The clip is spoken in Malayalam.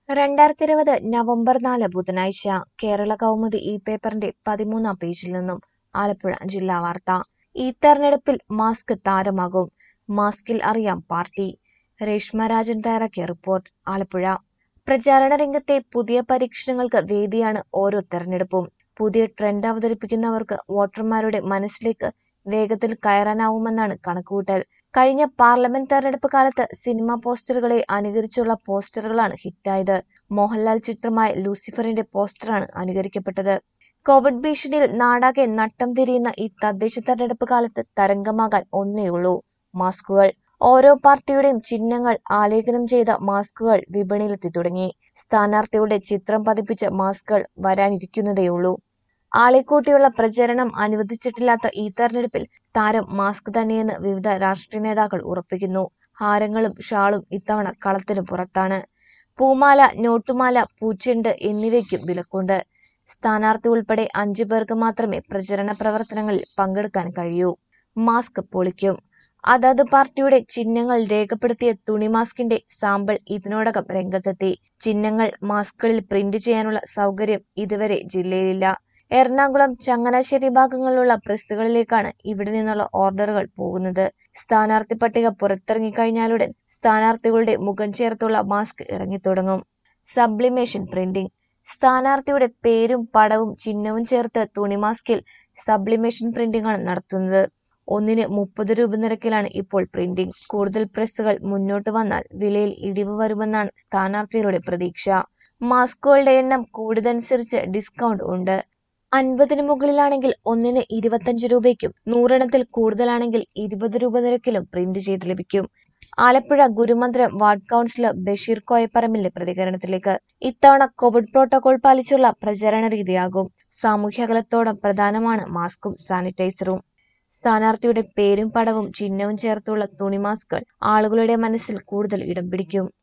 രണ്ടായിരത്തി ഇരുപത് നവംബർ നാല് ബുധനാഴ്ച കേരള കൗമുദി ഈ പേപ്പറിന്റെ പതിമൂന്നാം പേജിൽ നിന്നും ആലപ്പുഴ ജില്ലാ വാർത്ത ഈ തെരഞ്ഞെടുപ്പിൽ മാസ്ക് താരമാകും മാസ്കിൽ അറിയാം പാർട്ടി രേഷ്മ രാജൻ തയ്യാറാക്കിയ റിപ്പോർട്ട് ആലപ്പുഴ പ്രചാരണ രംഗത്തെ പുതിയ പരീക്ഷണങ്ങൾക്ക് വേദിയാണ് ഓരോ തെരഞ്ഞെടുപ്പും പുതിയ ട്രെൻഡ് അവതരിപ്പിക്കുന്നവർക്ക് വോട്ടർമാരുടെ മനസ്സിലേക്ക് വേഗത്തിൽ കയറാനാവുമെന്നാണ് കണക്കുകൂട്ടൽ കഴിഞ്ഞ പാർലമെന്റ് തെരഞ്ഞെടുപ്പ് കാലത്ത് സിനിമാ പോസ്റ്ററുകളെ അനുകരിച്ചുള്ള പോസ്റ്ററുകളാണ് ഹിറ്റായത് മോഹൻലാൽ ചിത്രമായ ലൂസിഫറിന്റെ പോസ്റ്ററാണ് അനുകരിക്കപ്പെട്ടത് കോവിഡ് ഭീഷണിയിൽ നാടാകെ നട്ടം തിരിയുന്ന ഈ തദ്ദേശ തെരഞ്ഞെടുപ്പ് കാലത്ത് തരംഗമാകാൻ ഒന്നേയുള്ളൂ മാസ്കുകൾ ഓരോ പാർട്ടിയുടെയും ചിഹ്നങ്ങൾ ആലേഖനം ചെയ്ത മാസ്കുകൾ വിപണിയിലെത്തി തുടങ്ങി സ്ഥാനാർത്ഥിയുടെ ചിത്രം പതിപ്പിച്ച മാസ്കുകൾ വരാനിരിക്കുന്നതേയുള്ളൂ ആളെക്കൂട്ടിയുള്ള പ്രചരണം അനുവദിച്ചിട്ടില്ലാത്ത ഈ തെരഞ്ഞെടുപ്പിൽ താരം മാസ്ക് തന്നെയെന്ന് വിവിധ രാഷ്ട്രീയ നേതാക്കൾ ഉറപ്പിക്കുന്നു ഹാരങ്ങളും ഷാളും ഇത്തവണ കളത്തിന് പുറത്താണ് പൂമാല നോട്ടുമാല പൂച്ചെണ്ട് എന്നിവയ്ക്കും വിലക്കുണ്ട് സ്ഥാനാർത്ഥി ഉൾപ്പെടെ അഞ്ചു പേർക്ക് മാത്രമേ പ്രചരണ പ്രവർത്തനങ്ങളിൽ പങ്കെടുക്കാൻ കഴിയൂ മാസ്ക് പൊളിക്കും അതത് പാർട്ടിയുടെ ചിഹ്നങ്ങൾ രേഖപ്പെടുത്തിയ തുണി മാസ്കിന്റെ സാമ്പിൾ ഇതിനോടകം രംഗത്തെത്തി ചിഹ്നങ്ങൾ മാസ്കുകളിൽ പ്രിന്റ് ചെയ്യാനുള്ള സൗകര്യം ഇതുവരെ ജില്ലയിലില്ല എറണാകുളം ചങ്ങനാശ്ശേരി ഭാഗങ്ങളിലുള്ള പ്രസ്സുകളിലേക്കാണ് ഇവിടെ നിന്നുള്ള ഓർഡറുകൾ പോകുന്നത് സ്ഥാനാർത്ഥി പട്ടിക പുറത്തിറങ്ങിക്കഴിഞ്ഞാലുടൻ സ്ഥാനാർത്ഥികളുടെ മുഖം ചേർത്തുള്ള മാസ്ക് ഇറങ്ങിത്തുടങ്ങും സബ്ലിമേഷൻ പ്രിന്റിംഗ് സ്ഥാനാർത്ഥിയുടെ പേരും പടവും ചിഹ്നവും ചേർത്ത് തുണി മാസ്കിൽ സബ്ലിമേഷൻ പ്രിന്റിംഗ് ആണ് നടത്തുന്നത് ഒന്നിന് മുപ്പത് രൂപ നിരക്കിലാണ് ഇപ്പോൾ പ്രിന്റിംഗ് കൂടുതൽ പ്രസ്സുകൾ മുന്നോട്ട് വന്നാൽ വിലയിൽ ഇടിവ് വരുമെന്നാണ് സ്ഥാനാർത്ഥികളുടെ പ്രതീക്ഷ മാസ്കുകളുടെ എണ്ണം കൂടുതനുസരിച്ച് ഡിസ്കൗണ്ട് ഉണ്ട് അൻപതിന് മുകളിലാണെങ്കിൽ ഒന്നിന് ഇരുപത്തഞ്ച് രൂപയ്ക്കും നൂറെണ്ണത്തിൽ കൂടുതലാണെങ്കിൽ ഇരുപത് രൂപ നിരക്കിലും പ്രിന്റ് ചെയ്ത് ലഭിക്കും ആലപ്പുഴ ഗുരുമന്ദിരം വാർഡ് കൗൺസിലർ ബഷീർ കോയപ്പറമ്പിന്റെ പ്രതികരണത്തിലേക്ക് ഇത്തവണ കോവിഡ് പ്രോട്ടോകോൾ പാലിച്ചുള്ള പ്രചരണ രീതിയാകും സാമൂഹ്യ അകലത്തോളം പ്രധാനമാണ് മാസ്കും സാനിറ്റൈസറും സ്ഥാനാർത്ഥിയുടെ പേരും പടവും ചിഹ്നവും ചേർത്തുള്ള തുണി മാസ്കുകൾ ആളുകളുടെ മനസ്സിൽ കൂടുതൽ ഇടം പിടിക്കും